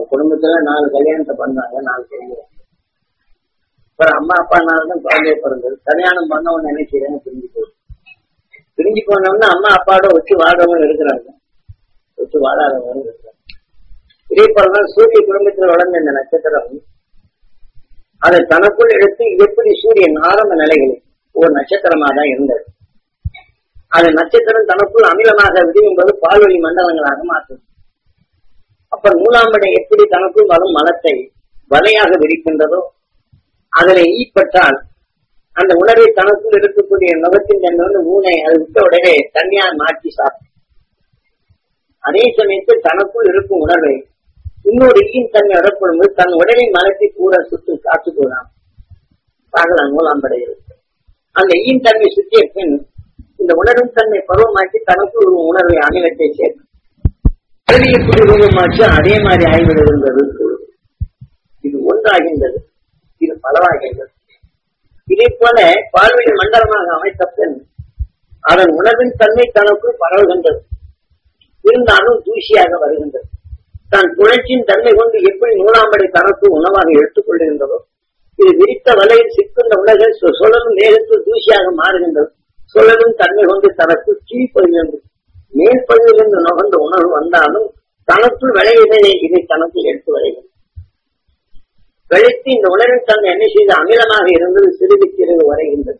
குடும்பத்துல நாலு கல்யாணத்தை பண்ணாங்க நாலு தெரியும் அப்புறம் அம்மா அப்பா நாள் தான் குழந்தைய பிறந்தது கல்யாணம் பண்ணவன் நினைக்கிறேன் பிரிஞ்சு போகுது பிரிஞ்சு போனவொன்னு அம்மா அப்பாவோட ஒத்து வாழறவங்க இருக்கிறாங்க ஒத்து வாழாதவங்க இருக்கிறாங்க இதே போலதான் சூரிய குடும்பத்தில் வளர்ந்த இந்த நட்சத்திரம் அதை தனக்குள் எடுத்து எப்படி சூரியன் ஆரம்ப நிலைகளில் ஒரு நட்சத்திரமா தான் இருந்தது அது நட்சத்திரம் தனக்குள் அமிலமாக விரியும் போது பால்வழி மண்டலங்களாக மாற்றும் அப்ப நூலாம்படை எப்படி தனக்குள் வரும் மலத்தை வலையாக விரிக்கின்றதோ அதனை ஈப்பட்டால் அந்த உணர்வை தனக்குள் இருக்கக்கூடிய நுகத்தின் தன்மை வந்து ஊனை அது விட்ட உடனே தனியார் மாற்றி சாப்பிடும் அதே சமயத்தில் தனக்குள் இருக்கும் உணர்வை இன்னொரு ஈயின் தன்மை வரப்படும் போது தன் உடலின் மலத்தை கூட சுட்டு காத்துக்கொள்ளலாம் பார்க்கலாம் நூலாம்படை இருக்கு அந்த ஈயின் தன்மை சுற்றிய பின் இந்த உணரும் தன்மை பருவமாக்கி தனக்குள் ஒரு உணர்வை அமிலத்தை சேர்க்கும் கல்வி எப்படி ரூபமாச்சோ அதே மாதிரி ஆய்விடுகின்றது இது ஒன்றாகின்றது இது பலவாகின்றது இதே போல பால்வெளி மண்டலமாக அமைத்த பின் அதன் உணர்வின் தன்மை தனக்குள் பரவுகின்றது இருந்தாலும் தூசியாக வருகின்றது தான் சுழற்சியின் தன்மை கொண்டு எப்படி நூலாம்படை தனக்கு உணவாக எடுத்துக் கொள்கின்றதோ இது விரித்த வலையில் சிக்கின்ற உலகில் சு- சுழலும் மேகத்தில் தூசியாக மாறுகின்றது சுழலும் தன்மை கொண்டு தனக்கு கீழ்ப்பகுதியிலிருந்து மேல் பகுதியிலிருந்து நுகர்ந்த உணர்வு வந்தாலும் தனக்குள் விளைவதை இதை தனக்கு எடுத்து வருகிறது விளைத்து இந்த உணர்வின் தன்மை என்ன செய்து அமிலமாக இருந்தது சிறிது சிறிது வரைகின்றது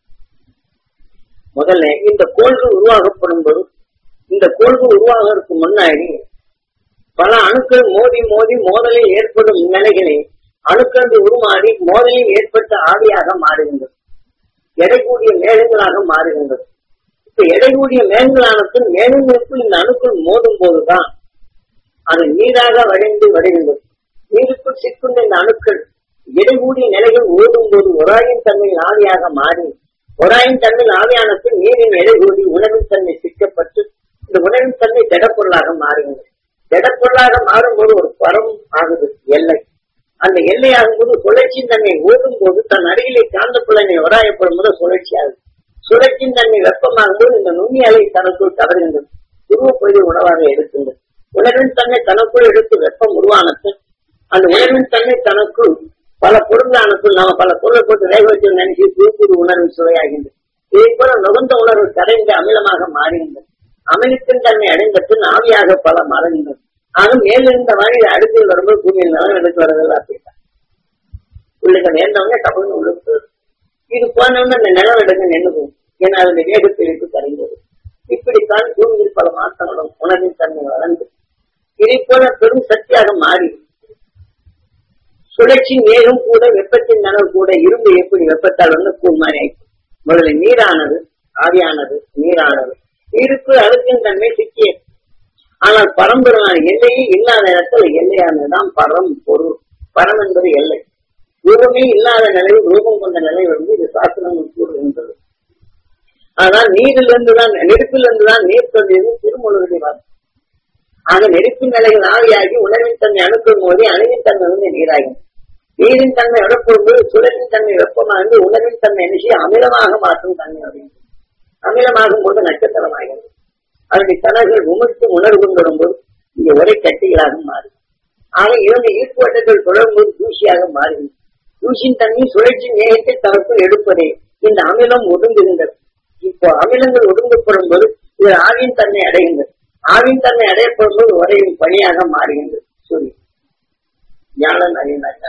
முதல்ல இந்த கோள்கள் உருவாகப்படும் போது இந்த கோள்கள் உருவாகிறதுக்கு முன்னாடி பல அணுக்கள் மோதி மோதி மோதலில் ஏற்படும் நிலைகளை அணுக்கள் உருமாறி மோதலில் ஏற்பட்ட ஆவியாக மாறுகின்றது எடை கூடிய மேகங்களாக மாறுகின்றது இப்ப எடை கூடிய மேகங்களானத்தில் மேகங்களுக்குள் இந்த அணுக்கள் மோதும் போதுதான் அது நீராக வடிந்து வருகின்றது நீருக்குள் சிக்குண்ட இந்த அணுக்கள் எடை கூடிய நிலைகள் ஓடும் போது ஒராயின் தன்மையில் ஆவியாக மாறி ஒராயின் தன்மையில் ஆவியானத்தில் நீரின் எடை கூடி உணவின் தன்மை சிக்கப்பட்டு இந்த உணவின் தன்மை திடப்பொருளாக மாறுகின்றது திடப்பொருளாக மாறும்போது ஒரு பரம் ஆகுது எல்லை அந்த எல்லை ஆகும்போது சுழற்சியின் தன்மை ஓடும் போது தன் அருகிலே காந்த புலனை ஒராயப்படும் போது சுழற்சி ஆகுது சுழற்சியின் தன்மை வெப்பமாகும் போது இந்த நுண்ணி அலை தனக்குள் கவர்கின்றது துருவப்பகுதி உணவாக எடுக்கின்றது உணர்வின் தன்மை தனக்குள் எடுத்து வெப்பம் உருவானது அந்த உணர்வின் தன்மை தனக்குள் பல பொருளானக்குள் நாம பல பொருளை போட்டு வேக வச்சு நினைச்சு புது புது உணர்வு சுவையாகின்றது இதே போல நுகர்ந்த உணர்வு கரைந்து அமிலமாக மாறுகின்றது அமிலத்தின் தன்மை அடைந்த பின் ஆவியாக பல மாறுகின்றது ஆக மேலிருந்த வாழை அடுத்தில் வரும்போது பூமியில் நலம் எடுத்து வரதில்லை அப்படின்னா உள்ளுக்க நேர்ந்தவங்க டபுள்னு உள்ளுக்கு போயிடும். இது போனவங்க அந்த நிலம் எடுக்க நின்று போகும் ஏன்னா அதுல வேகப்பிடிப்பு கரைந்தது இப்படித்தான் பூமியில் பல மாற்றங்களும் உணர்வின் தன்மை வளர்ந்து இதை போல பெரும் சக்தியாக மாறி சுழற்சியின் வேகம் கூட வெப்பத்தின் நனவு கூட இரும்பு எப்படி வெப்பத்தால் வந்து கூழ் மாதிரி ஆயிடுச்சு முதல்ல நீரானது ஆவியானது நீரானது நீருக்கு அழுத்தின் தன்மை சிக்கியது ஆனால் பரம்பொருளான எல்லையே இல்லாத இடத்துல எல்லையானதுதான் பரம் பொருள் பரம் என்பது எல்லை ரூபமே இல்லாத நிலையில் ரூபம் கொண்ட நிலை வந்து இது சாஸ்திரங்கள் கூறுகின்றது ஆனால் நீரிலிருந்து தான் நெருப்பிலிருந்து தான் நீர் தோன்றியது திருமூலருடைய வார்த்தை ஆக நெருப்பின் நிலையில் ஆவியாகி உணர்வின் தன்மை அணுக்கும் போதே அணுவின் தன்மை வந்து நீராகும் நீரின் தன்மை அடப்போது சுழலின் தன்மை வெப்பமாகி உணர்வின் தன்மை என்ன செய்ய அமிலமாக மாற்றும் தன்மை அப்படின்னு அமிலமாகும் போது நட்சத்திரமாகிறது அதனுடைய கணர்கள் உமிழ்த்து உணர்வு கொண்டு வரும்போது இங்க ஒரே கட்டிகளாக மாறும் ஆக இரண்டு ஈர்ப்பு வட்டங்கள் தொடரும்போது தூசியாக மாறுகிறது தூசியின் தன்மை சுழற்சி நேரத்தை தனக்குள் எடுப்பதே இந்த அமிலம் ஒடுங்குகின்றது இப்போ அமிலங்கள் ஒடுங்கப்படும் போது இது ஆவின் தன்மை அடைகின்றது ஆவின் தன்மை அடையப்படும் போது உரையும் பணியாக மாறுகின்றது சூரியன் ஞானம் அறிந்தாச்சா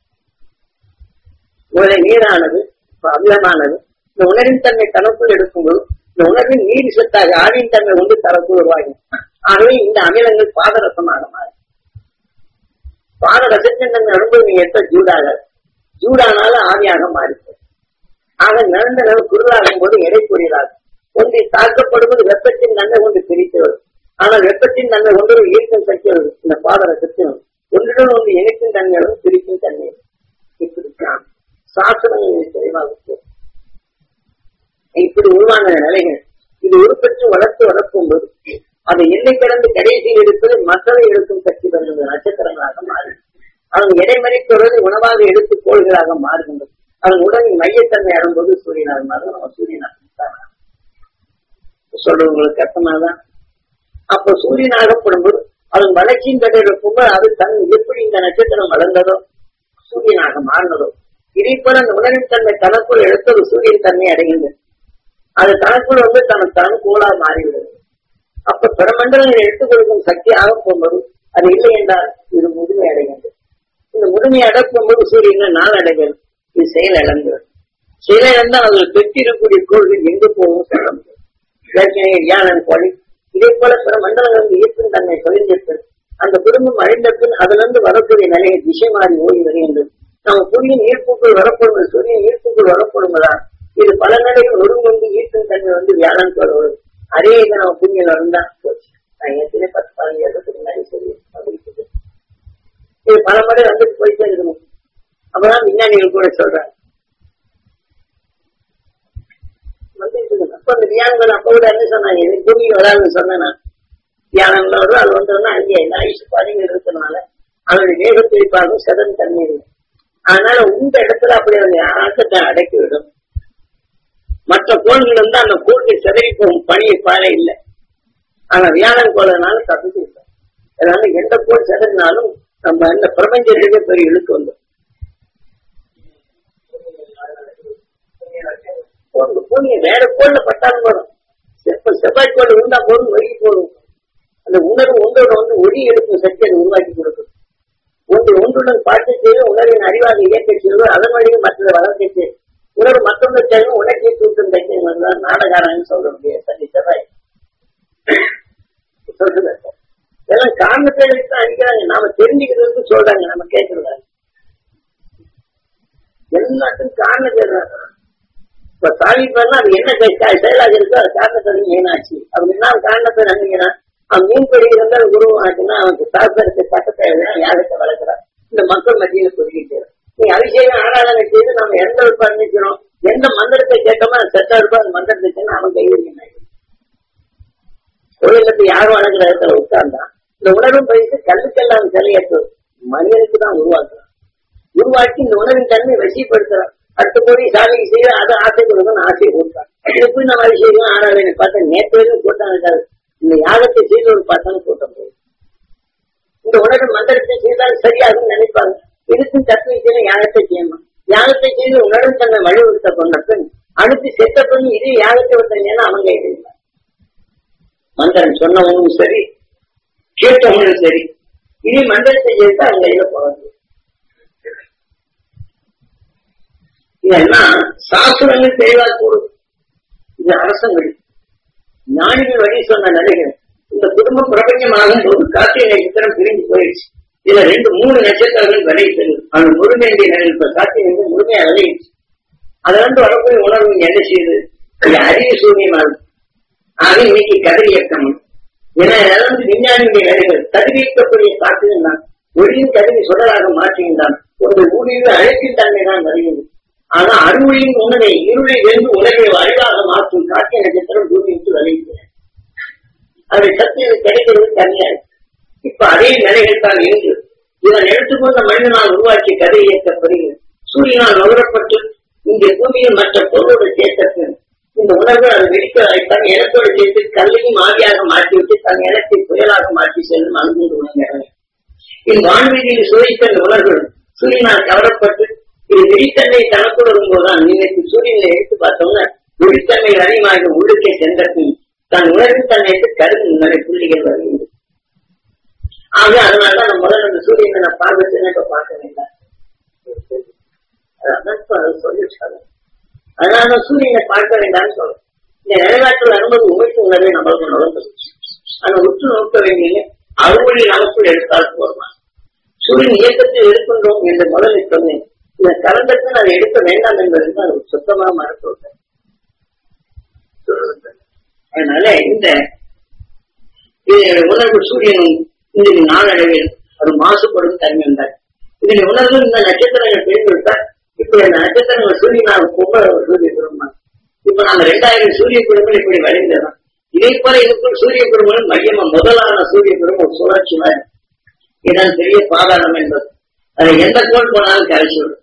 உரை நீரானது இப்ப அமிலமானது இந்த உணர்வின் தன்மை தனக்குள் எடுக்கும்போது இந்த உணர்வின் நீர் சத்தாக ஆவின் தன்மை கொண்டு தனக்குள் உருவாகும் ஆகவே இந்த அமிலங்கள் பாதரசமாக மாறும் பாதரசத்தின் தன்மை அனுபவம் நீங்க எப்ப ஜூடாக ஜூடானாலும் ஆவியாக மாறிப்போம் ஆக நிறந்த நிலம் குருளாகும் போது எடைக்குரியதாகும் ஒன்றை தாக்கப்படுவது வெப்பத்தின் நன்மை கொண்டு பிரித்து வரும் ஆனால் வெப்பத்தின் நன்மை கொண்டு ஒரு ஈர்க்கும் சக்தி வரும் இந்த பாதரசத்தின் ஒன்றுடன் ஒன்று இணைக்கும் தன்மைகளும் பிரிக்கும் தன்மை இப்படித்தான் சாஸ்திரங்கள் தெளிவாக கூறும். இப்படி உருவான நிலைகள் இது உருப்பெற்று வளர்த்து வளர்க்கும் போது அதை எல்லை கடந்து கடைசியில் இருப்பது மக்களை எடுக்கும் சக்தி பெறுகின்ற நட்சத்திரங்களாக மாறும் அதன் இடைமறிப்பது உணவாக எடுத்து கோள்களாக மாறுகின்றது அதன் உடலின் மையத்தன்மை அரும்போது சூரியனாக மாறும் நம்ம சூரியனாக சொல்றவங்களுக்கு அர்த்தமாதான் அப்ப சூரியனாகப்படும் போது அதன் வளர்ச்சியின் கதை இருக்கும்போது அது தன் எப்படி இந்த நட்சத்திரம் வளர்ந்ததோ சூரியனாக மாறினதோ இதே போல அந்த உணவின் தன்மை தனக்குள் எடுத்தது சூரியன் தன்மை அடைகின்றது அது தனக்குள் வந்து தன் தனக்குள்ளா மாறிவிடுது அப்ப பிரமண்டலங்களை எடுத்துக் கொடுக்கும் சக்தியாக போகும்போது அது இல்லை என்றால் இது முதுமை அடைகின்றது இந்த முதுமை அடக்கும் போது சூரியன் நாள் அடைகிறது இது செயல் இழந்தது செயல் இழந்தால் அதில் பெற்றிருக்கக்கூடிய கோள்கள் எங்கு போகும் சொல்ல முடியும் ஏற்கனவே வியாழன் கோழி இதே போல பிற மண்டலங்கள் வந்து ஈர்ப்பின் தன்மை தொழில்நுட்பம் அந்த குடும்பம் அழிந்த பின் அதுல இருந்து வரக்கூடிய நிலையை திசை மாறி ஓடி வருகின்றது நம்ம புவியின் ஈர்ப்புக்குள் வரப்படும் சூரியன் ஈர்ப்புக்குள் வரப்படுவதால் இது பல நிலையில் ஒருங்கொண்டு ஈர்ப்பின் தன்மை வந்து வியாழன் கோள் வரும் அதே இதை நம்ம புண்ணியில் இருந்தா போச்சு நான் ஏற்கனவே பத்து பதினஞ்சு வருடத்துக்கு முன்னாடி சொல்லி அப்படின்ட்டு இது பல முறை வந்துட்டு போயிட்டே இருக்கணும் அப்பதான் விஞ்ஞானிகள் கூட சொல்றாங்க வந்துட்டு இருக்கு. அப்ப அந்த வியானங்கள் அப்ப கூட என்ன சொன்னாங்க இது பூமியில் வராதுன்னு சொன்னேன் தியானங்கள் வரும் அது வந்ததுன்னா அங்கே எல்லா ஐசு பாதைகள் இருக்கிறதுனால அதனுடைய வேகத்தை பார்க்கும் சதன் தன்மை இல்லை அதனால உங்க இடத்துல அப்படி அந்த ஆட்டத்தை அடக்கி விடும் மற்ற கோள்கள் வந்து அந்த கோள்கள் சிதறி போகும் பணியை பாறை இல்லை ஆனா வியாழன் கோளனால தப்பிச்சு விட்டோம். அதனால எந்த கோள் சிதறினாலும் நம்ம இந்த பிரபஞ்சத்துக்கு பெரிய இழுக்கு வந்துடும் கோள் பூமியை வேற கோள்ல பட்டாலும் போதும் செப்ப செவ்வாய் கோள் இருந்தா போதும் வழி போதும் அந்த உணர்வு ஒன்றோட வந்து ஒளி எழுப்பும் சக்தி அதை உருவாக்கி கொடுக்கும் ஒன்று ஒன்றுடன் பார்த்து செய்து உணர்வின் அறிவாக இயக்க செய்வது அதன் வழியில் மற்றதை வளர்ச்சி செய்யும் உணர்வு மற்றொன்று செய்யும் உணர்ச்சியை தூக்கும் தைக்கியம் வந்தால் நாடகாரன்னு சொல்ல முடியாது சரி செவ்வாய் சொல்றது இதெல்லாம் காரணத்தை வச்சு தான் அடிக்கிறாங்க நாம தெரிஞ்சுக்கிறதுக்கு சொல்றாங்க நம்ம கேட்கறதா எல்லாத்துக்கும் காரணம் தேடுறாங்க இப்ப சாமி பண்ணா அது என்ன செ- செயலாக இருக்கோ அது காரணத்தை மீனாச்சு அப்படின்னா அவன் காரணத்தை நம்பிக்கிறான் அவன் மீன் பிடி இருந்தால் குரு ஆச்சுன்னா அவனுக்கு சாஸ்திரத்தை சட்டத்தை எழுதுனா யாகத்தை வளர்க்கிறான் இந்த மக்கள் மத்தியில சொல்லிட்டு நீ அபிஷேகம் ஆராதனை செய்து நம்ம எந்த பண்ணிக்கிறோம் எந்த மந்திரத்தை கேட்டோமோ அது செத்தா இருப்போம் அந்த மந்திரத்தை சொன்னா அவன் கைவிடுங்க கோயிலுக்கு யார் வணங்குற இடத்துல உட்கார்ந்தா இந்த உணர்வும் பயிற்சி கல்லுக்கெல்லாம் சிலையேற்று மனிதனுக்கு தான் உருவாக்குறான் உருவாக்கி இந்த உணவின் தன்மை வசிப்படுத்துறான் அடுத்து போய் சாமிக்கு செய்ய அதை ஆசை கொடுக்கணும் ஆசையை கொடுத்தான் எப்படி நம்ம அபிஷேகம் ஆராதனை பார்த்தா நேற்று வரைக்கும் கூட்டம் இருக்காது இந்த யாகத்தை செய்து ஒரு பார்த்தாலும் கூட்டம் போகும் இந்த உணவு மந்திரத்தை செய்தால் சரியாகும் நினைப்பாங்க இதுக்கும் தத்துவத்தில யாகத்தை செய்யணும் யாகத்தை செய்து உணரும் தன்னை வழிவகுத்த கொண்ட பெண் அடுத்து செத்த பெண் இதே யாகத்தை விட்டீங்கன்னா அவங்க எழுதினார் மந்திரம் சொன்னவங்களும் சரி கேட்டவங்களும் சரி இனி மந்திரத்தை செய்து அவங்க கையில போகிறது இதெல்லாம் சாஸ்திரங்கள் தெளிவா கூடும் இது அரசங்கள் ஞானிகள் வழி சொன்ன நிலைகள் இந்த குடும்பம் பிரபஞ்சமாகும் போது கார்த்திகை நட்சத்திரம் பிரிஞ்சு போயிடுச்சு இதுல ரெண்டு மூணு நட்சத்திரங்கள் விலகி செல்லும் அது முழுமையின்ற நிலை இப்ப கார்த்திகை வந்து முழுமையா விளையிடுச்சு அதுல இருந்து வரக்கூடிய உணர்வு என்ன செய்யுது அது அறிவு சூன்யமாகும் ஆக இன்னைக்கு கதிர் இயக்கம் ஏன்னா இதெல்லாம் வந்து விஞ்ஞானியுடைய வேலைகள் கதிரியக்கக்கூடிய காற்றுகள் தான் ஒளியின் கதிரை சுடராக மாற்றுகின்றான் ஒரு ஊழியர் அழைப்பின் தன்மை தான் வருகிறது ஆனா அருளின் உணவை இருளை வென்று உலகை அறிவாக மாற்றும் காட்டிய நட்சத்திரம் பூமி விட்டு விளைகிறது அதனுடைய சக்தி எனக்கு கிடைக்கிறது தனியா இருக்கு இப்ப அதே நிலைகள் தான் இருக்கு இதன் எடுத்துக்கொண்ட மனிதனால் உருவாக்கிய கதை இயக்கப்படுகிறது சூரியனால் நுகரப்பட்டு இங்கே பூமியில் மற்ற பொருளோடு சேர்த்தது இந்த உணர்வு அது வெடிக்க தன் இனத்தோடு சேர்த்து கல்லையும் ஆவியாக மாற்றிவிட்டு தன் இனத்தை புயலாக மாற்றி செல்லும் அன்பு உணர்வு இந்த வான்வீதியில் சுவைத்த இந்த உணர்வுகள் சூரியனால் கவரப்பட்டு இது வெடித்தன்மை தனக்குள் வரும்போதுதான் இன்னைக்கு சூரியனை எடுத்து பார்த்தோம்னா வெடித்தன்மை அதிகமாக உள்ளுக்கே சென்றபின் தன் உணர்வின் தன்மைக்கு கருது நிறைய புள்ளிகள் வருகிறது ஆக அதனாலதான் நம்ம முதல்ல அந்த சூரியனை நான் பார்வைச்சுன்னா இப்ப பார்க்க வேண்டாம் அதான் இப்ப அதை சொல்லிட்டாங்க அதனால சூரியனை பார்க்க வேண்டாம்னு சொல்றேன் இந்த நிலைநாட்டில் அனுமதி உமைக்கு உணர்வை நம்மளுக்கு நுழைந்தது அந்த உற்று நோக்க வேண்டிய அறுவடை நமக்குள் எடுத்தால் போதுமா சூரியன் இயக்கத்தில் இருக்கின்றோம் என்று முதலில் சொன்னேன் இந்த கலந்தத்தில் அதை எடுக்க வேண்டாம் என்பதற்கு அது சுத்தமாக மறுத்து அதனால இந்த இது உணர்வு சூரியனும் இந்த நாளடைவில் அது மாசுபடும் தன்மை இருந்தார் இதனை உணர்வு இந்த நட்சத்திரங்கள் பிரிந்துவிட்டால் இப்ப இந்த நட்சத்திரங்கள் சூரியனாக பொங்க சூரிய குடும்பம் இப்ப நாம ரெண்டாயிரம் சூரிய குடும்பம் இப்படி வளைந்ததான் இதே போல இதுக்குள் சூரிய குடும்பம் மையமா முதலான சூரிய குடும்பம் சுழற்சி மாதிரி இதான் பெரிய பாதாளம் என்பது அதை எந்த கோள் போனாலும் கரைச்சிவிடும்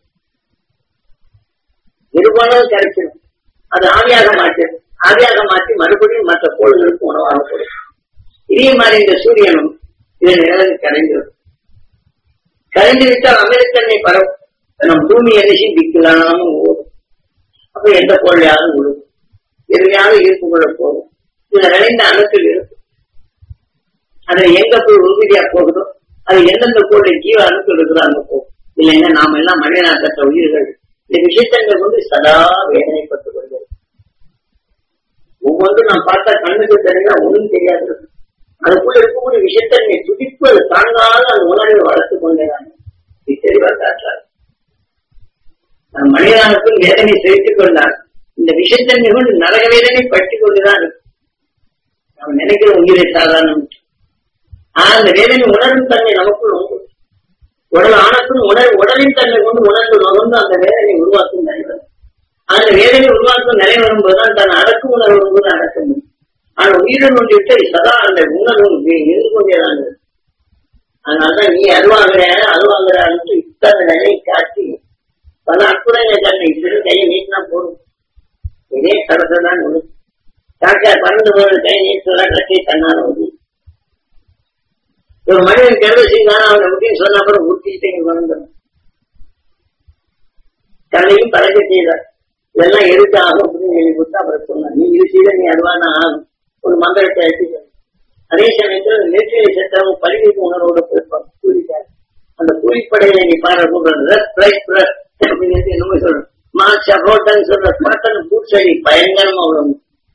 எது போனாலும் கரைச்சிடும் அது ஆவியாக மாற்றிடும் ஆவியாக மாற்றி மறுபடியும் மற்ற கோள்களுக்கு உணவாக கொடுக்கும் இதே மாதிரி இந்த சூரியனும் இது நிழல் கரைந்துவிடும் கரைந்து விட்டால் அமிர்தத்தன்மை பரவும் நம் பூமி அரிசி விற்கலாம ஓடும் அப்ப எந்த பொருளையாவது விடும் இறுதியாக ஈர்ப்பு கொள்ள போகும் இதுல நிறைந்த அணுக்கள் இருக்கும் அது எங்க போய் உறுதியா போகுதோ அது எந்தெந்த கோட்டை ஜீவ அணுக்கள் இருக்கிறோ அங்க போகும் இல்லைன்னா நாம எல்லாம் மனிதனாக்கற்ற உயிர்கள் இந்த விஷயத்தங்கள் வந்து சதா வேதனைப்பட்டுக் கொள்கிறது ஒவ்வொன்றும் நான் பார்த்தா கண்ணுக்கு தெரிஞ்சா ஒன்றும் தெரியாது அதுக்குள்ள இருக்கக்கூடிய விஷயத்தன்மை துடிப்பு அது தாங்காத அந்த உணர்வை வளர்த்துக் கொண்டேதான் இது தெளிவா காட்டுறாரு நான் மனிதனுக்கும் வேதனை செலுத்திக் கொண்டார் இந்த விஷயத்தன்மை கொண்டு நரக வேதனை பற்றி கொண்டுதான் இருக்கு நம்ம நினைக்கிற உயிரை சாதாரணம் ஆனா அந்த வேதனை உணரும் தன்மை நமக்குள் உண்டு உடல் ஆனத்தும் உணர் உடலின் தன்மை கொண்டு உணர்ந்து நுகர்ந்து அந்த வேதனை உருவாக்கும் நினைவு அந்த வேதனை உருவாக்கும் நிலை வரும்போதுதான் தன் அடக்கு உணர்வு வரும்போது அடக்க முடியும் ஆனா உயிரின் ஒன்றிட்டு சதா அந்த உணர்வு இருந்து கொண்டேதான் இருக்கு அதனாலதான் நீ அருவாகிற அருவாகிறான்னு இத்தனை நிலையை காட்டி பல அற்புதங்களை தன்னை சிறு கையை நீட்டினா போதும் இதே கடத்தை தான் ஒண்ணு காக்கா பறந்து போகிற கை நீட்டுறதா கட்டி தன்னால வந்து ஒரு மனிதன் கருத செய்தாலும் அவனை முக்கியம் சொன்ன அப்புறம் ஊட்டிட்டு இங்க வந்துடும் கண்ணையும் பழக்க செய்தார் இதெல்லாம் எதுக்கு ஆகும் அப்படின்னு சொல்லி கொடுத்தா அப்புறம் சொன்னார் நீ இது செய்த நீ அதுவான ஆகும் ஒரு மந்திரத்தை எடுத்து அதே சமயத்துல நெற்றிலை செத்தவங்க பள்ளிக்கு உணர்வோட போயிருப்பாங்க கூலிக்காரு அந்த கூலிப்படையில நீ பாடுற கூப்பிடுறது பிளஸ் பிளஸ் அப்படின்னு என்னமோ சொல்றேன் மார்க்ஸ் ரோட்டன் சொல்ற பட்டன் பூச்செடி பயங்கரமா அவ்வளவு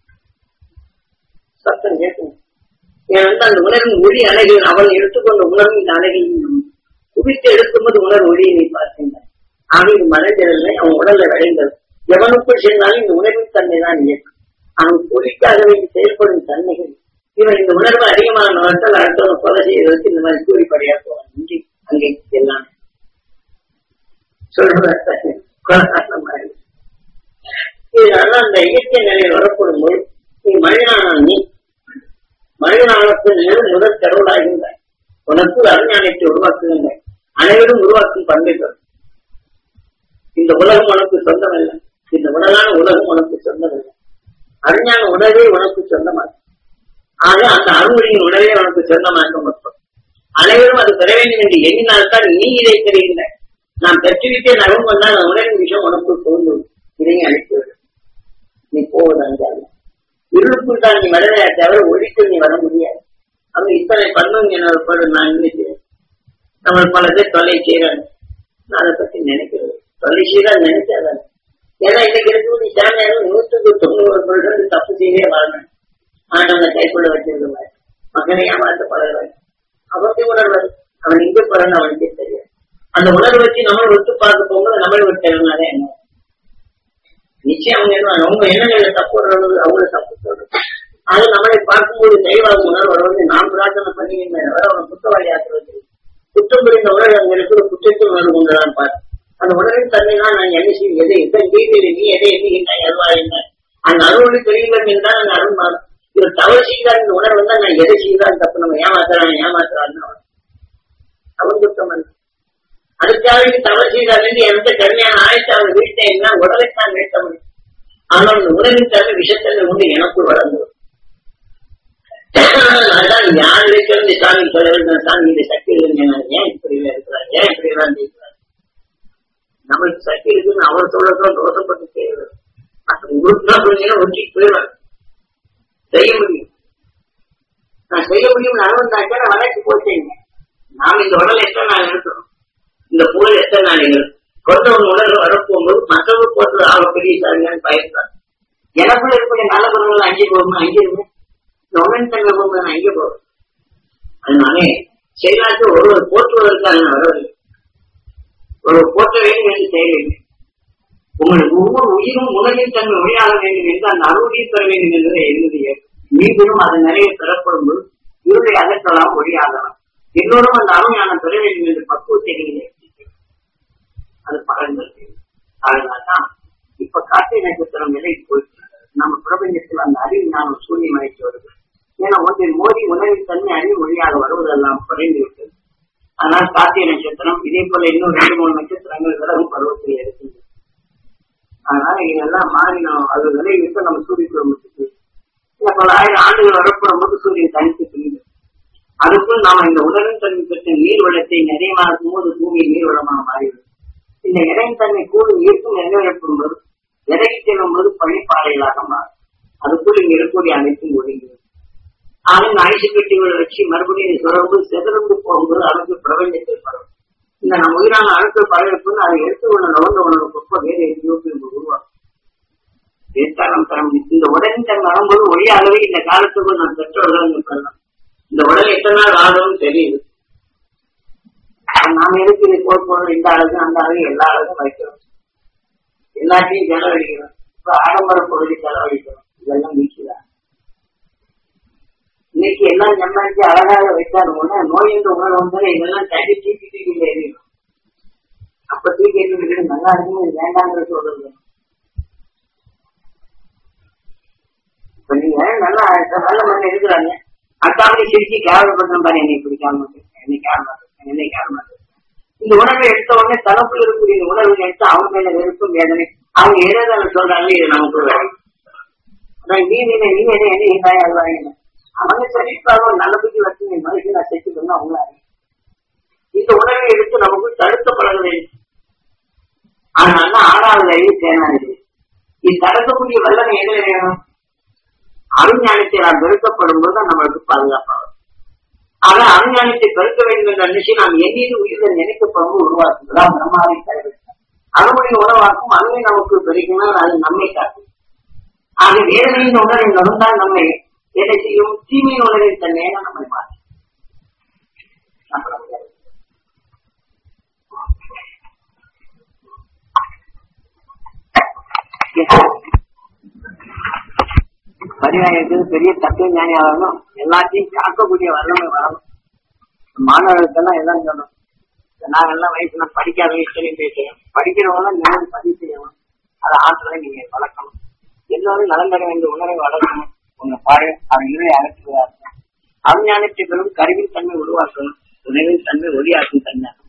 சத்தம் கேட்கும் ஏன் வந்து அந்த உணர்வின் ஒளி அழகில் அவள் எடுத்துக்கொண்ட உணர்வின் அழகில் குவித்து எடுக்கும்போது உணர்வு ஒளியை நீ பார்த்தீங்க ஆக இது மறைந்ததில்லை அவன் உடல்ல விளைந்தது எவனுக்குள் சென்றாலும் இந்த உணர்வின் தன்மை தான் இயக்கும் அவன் கூலிக்காகவே செயல்படும் தன்மைகள் இவன் இந்த உணர்வு அதிகமான நோக்கத்தால் அடுத்தவங்க கொலை செய்யறதுக்கு இந்த மாதிரி கூலிப்படையா போவான் இங்கே அங்கே எல்லாம் சொல்றது இதனால அந்த இயற்கை நிலையில் வரப்படும் போது நீ மனிதனான நீ மனிதனானத்தின் முதல் முதல் கடவுளாகின்றாய் உனக்கு அறிஞானத்தை உருவாக்குகின்ற அனைவரும் உருவாக்கும் பண்புகள் இந்த உலகம் உனக்கு சொந்தமல்ல இந்த உடலான உலகம் உனக்கு சொந்தமல்ல அறிஞான உணவே உனக்கு சொந்தமாகும் ஆக அந்த அருள்மொழியின் உணவே உனக்கு சொந்தமாக மட்டும் அனைவரும் அது பெற வேண்டும் என்று எண்ணினால்தான் நீ இதை பெறுகின்ற நான் பெற்றுவிட்டே நகம் வந்தால் அந்த உணவின் விஷயம் உனக்குள் தோன்றும் இதையும் அழைத்து விடும் நீ போவதென்றால் இருளுக்குள் தான் நீ வரவே தவிர ஒழிக்குள் நீ வர முடியாது அவங்க இத்தனை பண்ணும் என்னோட நான் இன்னைக்கு நம்ம பல பேர் தொல்லை செய்யறாங்க நான் அதை பத்தி நினைக்கிறது தொல்லை செய்யறா நினைச்சாதான் ஏன்னா இன்னைக்கு இருக்கக்கூடிய சாமியாரும் நூற்றுக்கு தொண்ணூறு பொருட்கள் தப்பு செய்யவே வாழணும் ஆண்டவனை கைக்குள்ள வச்சிருக்க மகனை ஏமாத்த பழகிறாங்க அவனுக்கு உணர்வு அவன் இங்க பிறந்த அவனுக்கே தெரியும் அந்த உணர்வு வச்சு நம்மளை விட்டு பார்க்க போகும்போது நம்மளை விட்டுறதுனால என்ன நிச்சயம் அவங்க என்ன அவங்க எண்ணங்களை தப்பு வர்றது அவங்கள தப்பு சொல்றது அது நம்மளை பார்க்கும்போது தெளிவாக உணர்வு வருவது நாம் பிரார்த்தனை பண்ணிக்கின்ற வர அவனை குற்றவாளி ஆக்குறது குற்றம் புரிந்த உணர்வு அங்க இருக்கிற குற்றத்தில் உணர்வு கொண்டுதான் பார் அந்த உணர்வின் தன்மை தான் நான் என்ன செய்யும் எதை எதை நீதியில் நீ எதை எண்ணுகின்றாய் அருவாயிருந்தாய் அந்த அருள் தெரியவன் என்றால் அந்த அருள் மாறும் இவர் தவறு செய்தார் இந்த உணர்வு தான் நான் எதை செய்தால் தப்பு நம்ம ஏமாத்துறான் ஏமாத்துறான்னு அவன் குற்றம் அல்ல அதுக்காக நீ தவறு செய்தார் என்று எந்த கடுமையான ஆயத்தை அவன் வீட்டை என்ன உடலைத்தான் வீட்ட முடியும் ஆனால் அந்த உணவின் தன்மை விஷத்தன்மை உண்டு எனக்குள் வளர்ந்து அதான் யார் இருக்கிறது சாமி சொல்ல வேண்டும் சாமி இந்த சக்தி இருக்கு ஏன் இப்படி இருக்கிறார் ஏன் இப்படி எல்லாம் செய்கிறார் நம்மளுக்கு சக்தி இருக்குன்னு அவர் சொல்றதோ தோசப்பட்டு செய்யறது அப்படி உருட்டா ஒட்டிட்டு போயிடுவார் செய்ய முடியும் நான் செய்ய முடியும் அனுபவம் நான் வளர்ச்சி போட்டேங்க நாம் இந்த உடலை எத்தனை நாள் இருக்கிறோம் இந்த புகழ் எத்தனை நாள் கொண்டவன் உடல் வரப்போகும்போது மற்றவர் போட்டு ஆக பெரிய சாரியான்னு பயன்றார் எனக்குள்ள இருக்கக்கூடிய நல்ல குணங்கள் அங்கே போகும்போது அங்கே இருக்கு இந்த உடன் தங்க போகும்போது நான் அங்கே போவேன் அதனாலே செயலாற்ற ஒருவர் போற்றுவதற்காக நான் வரவில்லை ஒருவர் போற்ற வேண்டும் என்று செய்ய வேண்டும் உங்களுக்கு ஒவ்வொரு உயிரும் உணவின் தன்மை ஒளியாக வேண்டும் என்று அந்த அருளையை பெற வேண்டும் என்பதை என்னுடைய மீண்டும் அது நிறைய பெறப்படும் போது இருளை அகற்றலாம் ஒளியாகலாம் எல்லோரும் அந்த அருமையான பெற வேண்டும் என்று பக்குவத்தை நீங்கள் அது பலன்கள் அதனால்தான் இப்ப காட்டு நட்சத்திரம் நிலை போயிட்டு நம்ம பிரபஞ்சத்தில் அந்த அறிவு ஞானம் சூன்யமடைத்து வருது ஏன்னா ஒன்றில் மோதி உணவின் தன்மை அறிவு மொழியாக வருவதெல்லாம் குறைந்து விட்டது ஆனால் கார்த்திகை நட்சத்திரம் இதே போல இன்னும் ரெண்டு மூணு நட்சத்திரங்கள் விலகும் பருவத்தில் இருக்கின்றன அதனால இதெல்லாம் மாறினோம் அது விளைவிட்டு நம்ம சூரிய குடும்பத்துக்கு பல ஆயிரம் ஆண்டுகள் வரப்படும் போது சூரியன் தனித்து பிரிந்து அதுக்குள் நாம இந்த உடலின் தன்மை பெற்ற நீர் வளத்தை நிறையமாக்கும் போது பூமி நீர் வளமாக மாறிவிடும் இந்த இறையின் தன்மை கூடு ஈர்க்கும் நிறைவேற்றும் போது விலகி செல்லும் போது பழிப்பாறைகளாக மாறும் அதுக்குள் இங்க இருக்கக்கூடிய அனைத்தும் ஒடுங்கிறது ஆனால் இந்த ஐசு பெட்டிகளை வச்சு மறுபடியும் சுரந்து செதறந்து போகும்போது அழுக்கு பிரபஞ்சத்தில் பரவும் இந்த நம்ம உயிரான அழுக்கு பரவிருப்புன்னு அதை எடுத்து கொண்ட நுழைந்த உணவு குப்பை வேறு எங்கேயோ போய் உருவாக்கும் வேத்தாளம் தர முடியும் இந்த உடலின் தன் வரும்போது ஒளியாகவே இந்த காலத்துக்கு நான் பெற்றோர்கள் இங்க சொல்லலாம் இந்த உடல் எத்தனை நாள் ஆகும்னு தெரியுது நாம எதுக்கு இது போர் போடுறோம் இந்த அழகு அந்த அழகு எல்லா அழகும் வைக்கிறோம் எல்லாத்தையும் செலவழிக்கிறோம் இப்ப ஆடம்பர பொருளை செலவழிக்கிறோம் இதெல்லாம் வீச்சுதான் இன்னைக்கு எல்லாம் சம்பாதிச்சு அழகாக வைத்தாருன்னா நோய் என்ற உணர்வு வந்தாலும் இதெல்லாம் தள்ளி தூக்கி தூக்கி எறியணும் அப்ப தூக்கி எறிஞ்சிட்டு நல்லா இருக்கும் இது வேண்டாங்கிற சொல்றது இப்ப நீங்க நல்லா நல்ல மண்ணு இருக்கிறாங்க அக்காமலே சிரிச்சு கேவலப்படுத்தும் பாரு என்னை பிடிக்காம என்னை கேவலமா என்னை கேவலமா இந்த உணர்வை எடுத்த உடனே தனக்குள்ள இருக்கக்கூடிய இந்த உணர்வு எடுத்து அவங்க மேல வெறுப்பும் வேதனை அவங்க எதை சொல்றாங்க இது நமக்கு வேலை அதான் நீ நீ நீ என்ன என்ன நீ தாய் அல்வாங்க அவங்க சரிப்பாக நல்ல புத்தி வச்சு நீ மனுஷன் நான் செஞ்சு பண்ண அவங்கள இந்த உணர்வை எடுத்து நமக்கு தடுத்த பழக வேண்டும் அதனால ஆறாவது அறிவு தேனாது இது தடுக்கக்கூடிய வல்லமை எதுல வேணும் அருஞானத்தை நாம் பெருக்கப்படும் போது நம்மளுக்கு பாதுகாப்பாகும் ஆக அருஞானத்தை பெருக்க வேண்டும் என்ற நிச்சயம் நாம் எண்ணியது உயிரை நினைக்கப்படும் உருவாக்குகிறோம் பிரம்மாவை தருவித்தார் அதனுடைய உணவாக்கும் அதுவே நமக்கு பெருக்கினால் அது நம்மை காட்டும் ஆக வேதனையின் உணர்வை நடந்தால் நம்மை எதை செய்யும் தீமையின் உணர்வின் தன்மையை நம்மை மாற்றும் பரிவாயத்துக்கு பெரிய தத்துவ ஞானி ஆகணும் எல்லாத்தையும் காக்கக்கூடிய வல்லமை வரணும் மாணவர்களுக்கெல்லாம் எல்லாம் சொல்லணும் நாங்கெல்லாம் வயசுல படிக்காத வயசுலையும் பேசுறோம் படிக்கிறவங்க நினைவு பதிவு செய்யணும் அதை ஆற்றலை நீங்க வளர்க்கணும் எல்லோரும் நலன் பெற வேண்டிய உணர்வை வளர்க்கணும் உங்க பாரு அவர் இருவை அகற்றுவதா அஞ்ஞானத்தை பெறும் கருவின் தன்மை உருவாக்கணும் உணவின் தன்மை ஒளியாக்கும் தன்மை